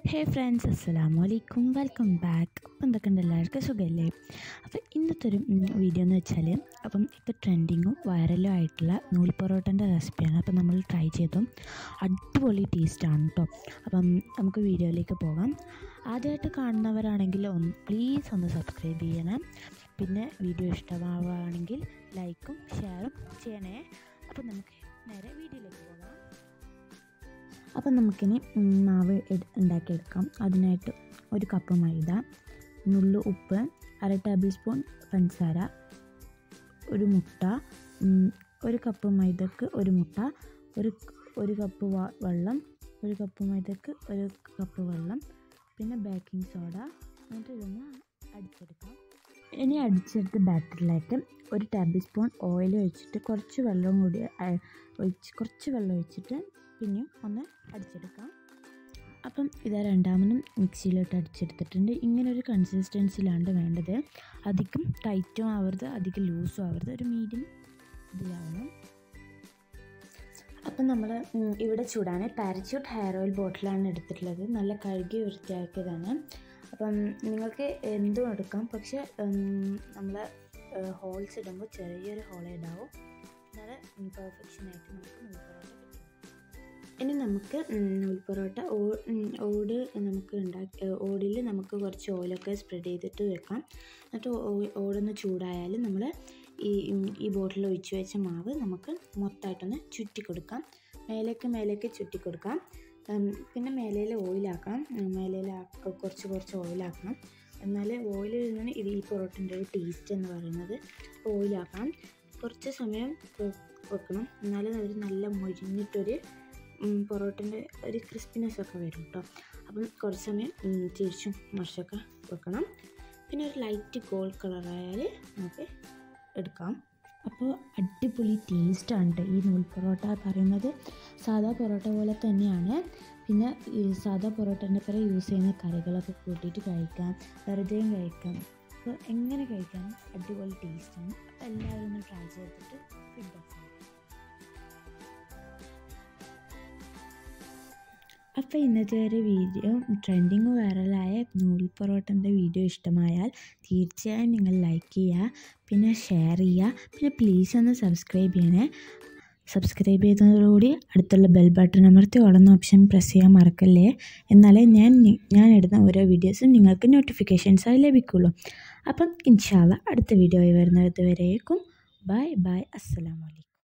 ഹേ friends അസ്സലാമു അലൈക്കും welcome back അപ്പം എന്തൊക്കെയുണ്ട് എല്ലാവർക്കും സുഖമല്ലേ അപ്പോൾ ഇന്നത്തെ ഒരു വീഡിയോ എന്ന് വെച്ചാൽ അപ്പം ഇപ്പോൾ ട്രെൻഡിങ്ങും വൈറലും ആയിട്ടുള്ള നൂൽ പൊറോട്ടൻ്റെ റെസിപ്പിയാണ് അപ്പം നമ്മൾ ട്രൈ ചെയ്തു അടിപൊളി ടേസ്റ്റാണ് കേട്ടോ അപ്പം നമുക്ക് വീഡിയോയിലേക്ക് പോകാം ആദ്യമായിട്ട് കാണുന്നവരാണെങ്കിൽ ഒന്ന് പ്ലീസ് ഒന്ന് സബ്സ്ക്രൈബ് ചെയ്യണം പിന്നെ വീഡിയോ ഇഷ്ടമാവുകയാണെങ്കിൽ ലൈക്കും ഷെയറും ചെയ്യണേ അപ്പം നമുക്ക് നേരെ വീഡിയോയിലേക്ക് പോകാം അപ്പം നമുക്കിനി ഉം, മാവ് എട്- ഉണ്ടാക്കിയെടുക്കാം അതിനായിട്ട് ഒരു കപ്പ് മൈദ നുള്ളു ഉപ്പ് അര ടേബിൾ സ്പൂൺ പഞ്ചസാര ഒരു മുട്ട ഉം, ഒരു കപ്പ് മൈദക്ക് ഒരു മുട്ട ഒരു ഒരു കപ്പ് വ- വെള്ളം ഒരു കപ്പ് മൈദക്ക് ഒരു കപ്പ് വെള്ളം പിന്നെ ബേക്കിംഗ് സോഡ എന്നിട്ട് ഇതൊന്ന് അടിച്ചെടുക്കാം ഇനി അടിച്ചെടുത്ത ബാറ്ററിലേക്ക് ഒരു ടേബിൾ സ്പൂൺ ഓയിൽ ഒഴിച്ചിട്ട് കുറച്ച് വെള്ളം കൂടി ആ- ഒഴിച്ച് കുറച്ച് വെള്ളം ഒഴിച്ചിട്ട് പിന്നെയും ഒന്ന് അടിച്ചെടുക്കാം അപ്പം ഇത് രണ്ടാമതും മിക്സിയിലിട്ട് അടിച്ചെടുത്തിട്ടുണ്ട് ഇങ്ങനെ ഒരു കൺസിസ്റ്റൻസിലാണ് വേണ്ടത് അധികം ടൈറ്റും ആവരുത് അധികം ലൂസും ആവരുത് ഒരു മീഡിയം ഇതിലാവണം അപ്പം നമ്മൾ ഇവിടെ ചൂടാണ് പാരച്യൂട്ട് ഹെയർ ഓയിൽ ബോട്ടിലാണ് എടുത്തിട്ടുള്ളത് നല്ല കഴുകി വൃത്തിയാക്കിയതാണ് അപ്പം നിങ്ങൾക്ക് എന്തും എടുക്കാം പക്ഷെ നമ്മൾ ഹോൾസ് ഇടുമ്പോൾ ചെറിയൊരു ഹോളേ ഉണ്ടാവും എന്നാല് പെർഫെക്ഷനായിട്ട് നമുക്ക് നൂൽ പൊറോട്ട കിട്ടും ഇനി നമുക്ക് നൂൽ പൊറോട്ട ഓ- ഉം, ഓട് നമുക്ക് ഉണ്ടാക്കി ഓടിൽ നമുക്ക് കുറച്ച് ഓയിലൊക്കെ സ്പ്രെഡ് ചെയ്തിട്ട് വെക്കാം എന്നിട്ട് ഓ- ഓടൊന്ന് ചൂടായാൽ നമ്മൾ ഈ ഉം, ഈ ബോട്ടിൽ ഒഴിച്ച് വെച്ച മാവ് നമുക്ക് മൊത്തമായിട്ടൊന്ന് ചുറ്റി കൊടുക്കാം മേലേക്ക് മേലേക്ക് ചുറ്റി കൊടുക്കാം ഉം, പിന്നെ മേലയിൽ ഓയിലാക്കണം മേലയിൽ കുറച്ച് കുറച്ച് ഓയിലാക്കണം എന്നാൽ ഓയിലിൽ നിന്നാണ് ഇത് ഈ പൊറോട്ടൻ്റെ ഒരു ടേസ്റ്റ് എന്ന് പറയുന്നത് അപ്പോൾ ഓയിലാക്കണം കുറച്ച് സമയം വെ- വെക്കണം എന്നാലും ഒരു നല്ല മൊരിഞ്ഞിട്ടൊരു ഉം, പൊറോട്ടൻ്റെ ഒരു ക്രിസ്പിനെസ് ഒക്കെ വരും കേട്ടോ അപ്പം കുറച്ച് സമയം ഉം, തിരിച്ചും മറിച്ചൊക്കെ വെക്കണം പിന്നെ ഒരു ലൈറ്റ് ഗോൾഡ് കളറായാൽ നമുക്ക് എടുക്കാം അപ്പോൾ അടിപൊളി ടേസ്റ്റാണ് കേട്ടോ ഈ നൂൽ പൊറോട്ട പറയുന്നത് സാധാ പൊറോട്ട പോലെ തന്നെയാണ് പിന്നെ ഈ സാധാ പൊറോട്ടേൻ്റെ പേരെ യൂസ് ചെയ്യുന്ന കറികളൊക്കെ കൂട്ടിയിട്ട് കഴിക്കാം വെറുതെയും കഴിക്കാം അപ്പോൾ എങ്ങനെ കഴിക്കാം അടിപൊളി ടേസ്റ്റാണ് അപ്പോൾ എല്ലാവരും ഒന്ന് ട്രൈ ചെയ്തിട്ട് ഫീഡ്ബാക്ക് ചെയ്യാം അപ്പോൾ ഇന്നത്തെ ഒരു വീഡിയോ ട്രെൻഡിങ് വൈറലായ നൂൽ പൊറോട്ടൻ്റെ വീഡിയോ ഇഷ്ടമായാൽ തീർച്ചയായും നിങ്ങൾ ലൈക്ക് ചെയ്യുക പിന്നെ ഷെയർ ചെയ്യുക പിന്നെ പ്ലീസ് ഒന്ന് സബ്സ്ക്രൈബ് ചെയ്യണേ സബ്സ്ക്രൈബ് ചെയ്തതോടുകൂടി അടുത്തുള്ള ബെൽ ബട്ടൺ അമർത്തി ഓളുന്ന ഓപ്ഷൻ പ്രസ് ചെയ്യാൻ മറക്കല്ലേ എന്നാലേ ഞാൻ നി- ഞാൻ ഇടുന്ന ഓരോ വീഡിയോസും നിങ്ങൾക്ക് നോട്ടിഫിക്കേഷൻസായി ലഭിക്കുള്ളൂ അപ്പം ഇൻഷാല്ല അടുത്ത വീഡിയോ വരുന്നത് വരേക്കും ബൈ ബൈ അസ്സലാമലൈക്കും